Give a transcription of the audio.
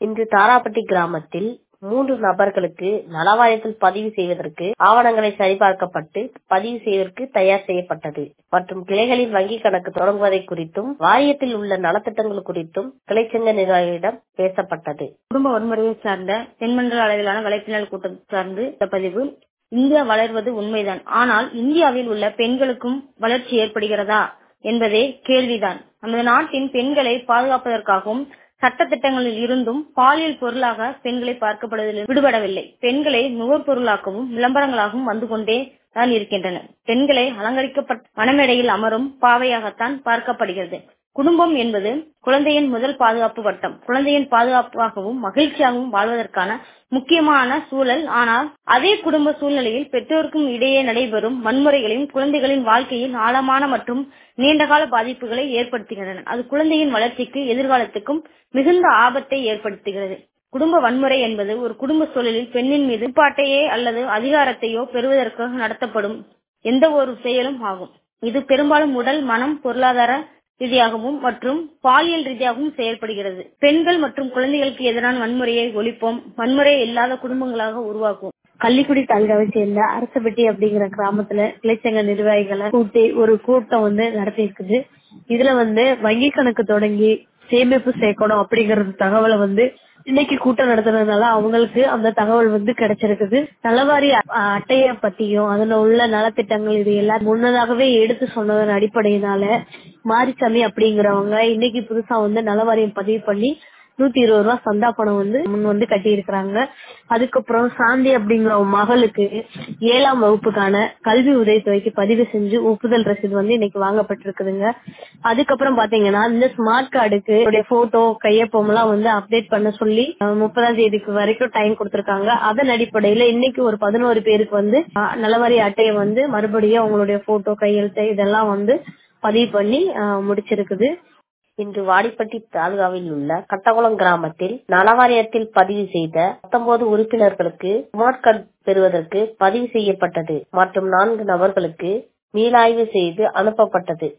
இன்று தாராப்பட்டி கிராமத்தில் மூன்று நபர்களுக்கு நலவாரியத்தில் பதிவு செய்வதற்கு ஆவணங்களை சரிபார்க்கப்பட்டு பதிவு செய்வதற்கு தயார் செய்யப்பட்டது மற்றும் கிளைகளில் வங்கி கணக்கு தொடங்குவதை குறித்தும் வாரியத்தில் உள்ள நலத்திட்டங்கள் குறித்தும் கிளைச்சங்க நிர்வாகிகளிடம் பேசப்பட்டது குடும்ப வன்முறையை சார்ந்த தென்மண்டல அளவிலான வலைப்பின்னல் கூட்டம் சார்ந்து இந்த பதிவு இந்தியா வளர்வது உண்மைதான் ஆனால் இந்தியாவில் உள்ள பெண்களுக்கும் வளர்ச்சி ஏற்படுகிறதா என்பதே கேள்விதான் நமது நாட்டின் பெண்களை பாதுகாப்பதற்காகவும் சட்டத்திட்டங்களில் இருந்தும் பாலியல் பொருளாக பெண்களை பார்க்கப்படுவதில் விடுபடவில்லை பெண்களை நுகர்பொருளாகவும் விளம்பரங்களாகவும் வந்து கொண்டே தான் இருக்கின்றன பெண்களை அலங்கரிக்கப்பட்ட மனமேடையில் அமரும் பாவையாகத்தான் பார்க்கப்படுகிறது குடும்பம் என்பது குழந்தையின் முதல் பாதுகாப்பு வட்டம் குழந்தையின் பாதுகாப்பாகவும் மகிழ்ச்சியாகவும் வாழ்வதற்கான முக்கியமான சூழல் ஆனால் அதே குடும்ப சூழ்நிலையில் பெற்றோருக்கும் இடையே நடைபெறும் வன்முறைகளையும் குழந்தைகளின் வாழ்க்கையில் ஆழமான மற்றும் நீண்டகால பாதிப்புகளை ஏற்படுத்துகின்றன அது குழந்தையின் வளர்ச்சிக்கு எதிர்காலத்துக்கும் மிகுந்த ஆபத்தை ஏற்படுத்துகிறது குடும்ப வன்முறை என்பது ஒரு குடும்ப சூழலில் பெண்ணின் மீது பாட்டையே அல்லது அதிகாரத்தையோ பெறுவதற்காக நடத்தப்படும் எந்த ஒரு செயலும் ஆகும் இது பெரும்பாலும் உடல் மனம் பொருளாதார ரீதியாகவும் மற்றும் பாலியல் ரீதியாகவும் செயல்படுகிறது பெண்கள் மற்றும் குழந்தைகளுக்கு எதிரான வன்முறையை ஒழிப்போம் வன்முறை இல்லாத குடும்பங்களாக உருவாக்குவோம் கள்ளிக்குடி தாலுகாவை சேர்ந்த அரசப்பட்டி அப்படிங்கிற கிராமத்துல கிளைச்சங்க நிர்வாகிகளை கூட்டி ஒரு கூட்டம் வந்து நடத்தி இருக்குது இதுல வந்து வங்கி கணக்கு தொடங்கி சேமிப்பு சேர்க்கணும் அப்படிங்கறது தகவலை வந்து இன்னைக்கு கூட்டம் நடத்துறதுனால அவங்களுக்கு அந்த தகவல் வந்து கிடைச்சிருக்குது நலவாரி அட்டைய பத்தியும் அதுல உள்ள நலத்திட்டங்கள் இது எல்லாம் முன்னதாகவே எடுத்து சொன்னதன் அடிப்படையினால மாரிசாமி அப்படிங்கிறவங்க இன்னைக்கு புதுசா வந்து நலவாரியம் பதிவு பண்ணி நூத்தி இருபது ரூபா சந்தா பணம் வந்து முன் வந்து கட்டி இருக்கிறாங்க அதுக்கப்புறம் சாந்தி அப்படிங்கிற மகளுக்கு ஏழாம் வகுப்புக்கான கல்வி உதவித்தொகைக்கு பதிவு செஞ்சு ஒப்புதல் ரசீது வந்து இன்னைக்கு வாங்கப்பட்டிருக்குதுங்க அதுக்கப்புறம் பாத்தீங்கன்னா இந்த ஸ்மார்ட் கார்டுக்கு போட்டோ கையொப்பம் எல்லாம் வந்து அப்டேட் பண்ண சொல்லி முப்பதாம் தேதிக்கு வரைக்கும் டைம் கொடுத்திருக்காங்க அதன் அடிப்படையில இன்னைக்கு ஒரு பதினோரு பேருக்கு வந்து நலவாரி அட்டையை வந்து மறுபடியும் அவங்களுடைய போட்டோ கையெழுத்து இதெல்லாம் வந்து பதிவு பண்ணி முடிச்சிருக்குது இன்று வாடிப்பட்டி தாலுகாவில் உள்ள கட்டகுளம் கிராமத்தில் நலவாரியத்தில் பதிவு செய்த பத்தொன்பது உறுப்பினர்களுக்கு ஸ்மார்ட் கார்டு பெறுவதற்கு பதிவு செய்யப்பட்டது மற்றும் நான்கு நபர்களுக்கு மீளாய்வு செய்து அனுப்பப்பட்டது